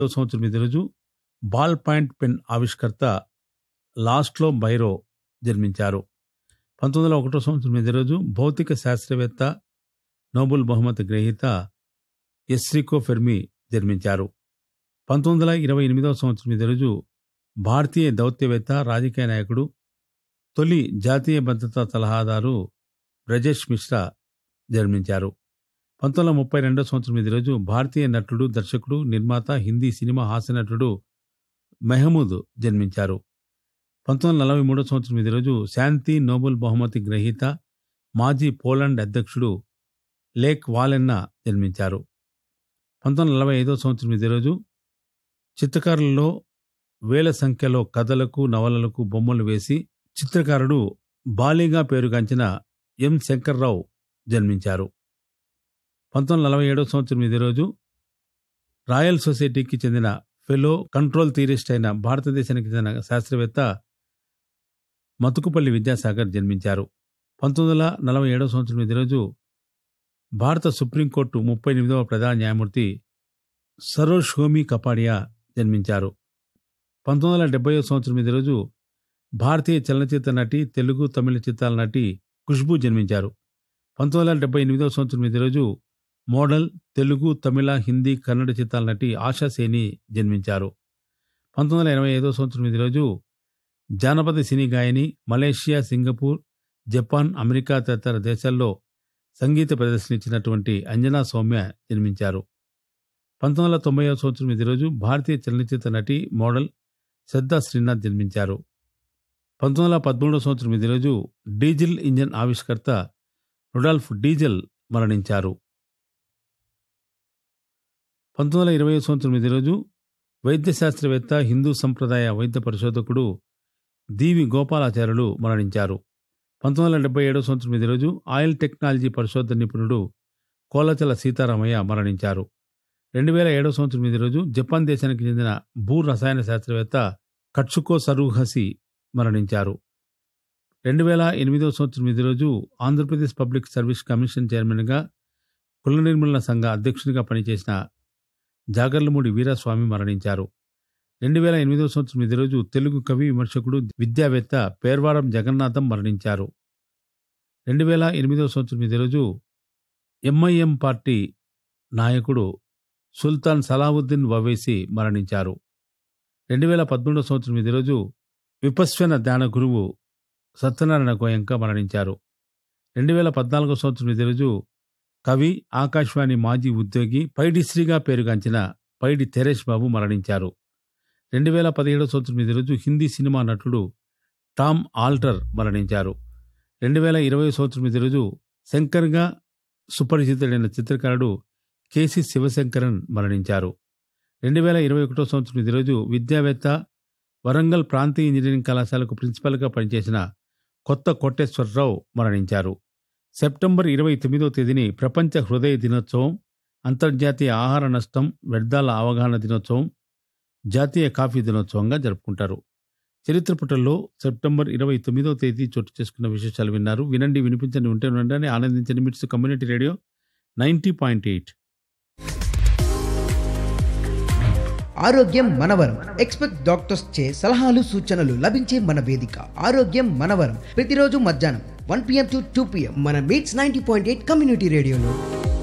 సంవత్సరం ఇదే రోజు బాల్ పాయింట్ పెన్ ఆవిష్కర్త లాస్ట్లో బైరో జన్మించారు పంతొమ్మిది వందల ఒకటో సంవత్సరం ఇదే రోజు భౌతిక శాస్త్రవేత్త నోబెల్ బహుమతి గ్రహీత ఎస్రికో ఫెర్మి జన్మించారు పంతొమ్మిది వందల ఇరవై ఎనిమిదవ సంవత్సరం ఇదే రోజు భారతీయ దౌత్యవేత్త రాజకీయ నాయకుడు తొలి జాతీయ భద్రతా సలహాదారు బ్రజేష్ మిశ్రా జన్మించారు పంతొమ్మిది వందల ముప్పై రెండో సంవత్సరం ఇదే రోజు భారతీయ నటుడు దర్శకుడు నిర్మాత హిందీ సినిమా హాస్య నటుడు మెహమూద్ జన్మించారు పంతొమ్మిది వందల నలభై మూడో సంవత్సరం ఇదే రోజు శాంతి నోబెల్ బహుమతి గ్రహీత మాజీ పోలాండ్ అధ్యక్షుడు లేక్ వాలెన్నా జన్మించారు పంతొమ్మిది వందల నలభై ఐదో సంవత్సరం ఇదే రోజు చిత్రకారులలో వేల సంఖ్యలో కథలకు నవలలకు బొమ్మలు వేసి చిత్రకారుడు బాలీగా పేరుగాంచిన ఎం శంకర్రావు జన్మించారు పంతొమ్మిది వందల నలభై ఏడో సంవత్సరం ఇదే రోజు రాయల్ సొసైటీకి చెందిన ఫెలో కంట్రోల్ థియరిస్ట్ అయిన భారతదేశానికి చెందిన శాస్త్రవేత్త మతుకుపల్లి విద్యాసాగర్ జన్మించారు పంతొమ్మిది వందల నలభై ఏడవ సంవత్సరం ఇదే రోజు భారత సుప్రీంకోర్టు ముప్పై ఎనిమిదవ ప్రధాన న్యాయమూర్తి సరోజ్ హోమీ కపాడియా జన్మించారు పంతొమ్మిది వందల డెబ్బై సంవత్సరం ఇదే రోజు భారతీయ చలనచిత్ర నటి తెలుగు తమిళ చిత్రాల నటి ఖుష్బూ జన్మించారు పంతొమ్మిది వందల డెబ్బై ఎనిమిదవ సంవత్సరం ఇదే రోజు మోడల్ తెలుగు తమిళ హిందీ కన్నడ చిత్రాల నటి ఆశా సేని జన్మించారు పంతొమ్మిది వందల ఎనభై ఐదో సంవత్సరం ఇదే రోజు జానపద సినీ గాయని మలేషియా సింగపూర్ జపాన్ అమెరికా తదితర దేశాల్లో సంగీత ప్రదర్శన ఇచ్చినటువంటి అంజనా సౌమ్య జన్మించారు పంతొమ్మిది వందల తొంభై సంవత్సరం ఇదే రోజు భారతీయ చలనచిత్ర నటి మోడల్ శ్రద్ధా శ్రీనాథ్ జన్మించారు పంతొమ్మిది వందల పదమూడవ సంవత్సరం ఇదే రోజు డీజిల్ ఇంజన్ ఆవిష్కర్త రుడాల్ఫ్ డీజిల్ మరణించారు పంతొమ్మిది వందల ఇరవై సంవత్సరం ఇదే రోజు వైద్య శాస్త్రవేత్త హిందూ సంప్రదాయ వైద్య పరిశోధకుడు దీవి గోపాలాచార్యులు మరణించారు పంతొమ్మిది వందల డెబ్బై ఏడో సంవత్సరం ఇదే రోజు ఆయిల్ టెక్నాలజీ పరిశోధన నిపుణుడు కోలచల సీతారామయ్య మరణించారు రెండు వేల ఏడో సంవత్సరం ఇదే రోజు జపాన్ దేశానికి చెందిన భూ రసాయన శాస్త్రవేత్త కట్సుకో సరూహసి మరణించారు రెండు వేల ఎనిమిదో సంవత్సరం ఇదే రోజు ఆంధ్రప్రదేశ్ పబ్లిక్ సర్వీస్ కమిషన్ చైర్మన్గా కుల నిర్మూలన సంఘ అధ్యక్షునిగా పనిచేసిన జాగర్లమూడి వీరస్వామి మరణించారు రెండు వేల ఎనిమిదో సంవత్సరం ఇదే రోజు తెలుగు కవి విమర్శకుడు విద్యావేత్త పేర్వారం జగన్నాథం మరణించారు రెండు వేల ఎనిమిదో సంవత్సరం ఇదే రోజు ఎంఐఎం పార్టీ నాయకుడు సుల్తాన్ సలావుద్దీన్ వవేసి మరణించారు రెండు వేల పదమూడో సంవత్సరం ఇదే రోజు విపశ్వన ధ్యాన గురువు సత్యనారాయణ గోయంక మరణించారు రెండు వేల పద్నాలుగో సంవత్సరం ఇదే రోజు కవి ఆకాశవాణి మాజీ ఉద్యోగి పైడిశ్రీగా పేరుగాంచిన పైడి తెరేష్ బాబు మరణించారు రెండు వేల పదిహేడో సంవత్సరం ఇదే రోజు హిందీ సినిమా నటుడు టామ్ ఆల్టర్ మరణించారు రెండు వేల ఇరవై సంవత్సరం ఇదే రోజు శంకర్గా సుపరిచితుడైన చిత్రకారుడు కేసి శివశంకరన్ మరణించారు రెండు వేల ఇరవై ఒకటో సంవత్సరం ఇదే రోజు విద్యావేత్త వరంగల్ ప్రాంతీయ ఇంజనీరింగ్ కళాశాలకు ప్రిన్సిపల్గా పనిచేసిన కొత్త కోటేశ్వరరావు మరణించారు సెప్టెంబర్ ఇరవై తొమ్మిదో తేదీని ప్రపంచ హృదయ దినోత్సవం అంతర్జాతీయ ఆహార నష్టం వ్యర్థాల అవగాహన దినోత్సవం జాతీయ కాఫీ దినోత్సవంగా జరుపుకుంటారు చరిత్ర పుటల్లో సెప్టెంబర్ ఇరవై తొమ్మిదో తేదీ చోటు చేసుకున్న విశేషాలు విన్నారు వినండి వినిపించండి ఉంటే ఉండండి ఆనందించండి MITS community radio ninety point eight ఆరోగ్యం మనవరం ఎక్స్పెక్ట్ డాక్టర్స్ చే సలహాలు సూచనలు లభించే మన వేదిక ఆరోగ్యం మనవరం ప్రతిరోజు మధ్యాహ్నం one PM to two PM మన MITS ninety point eight community రేడియోలో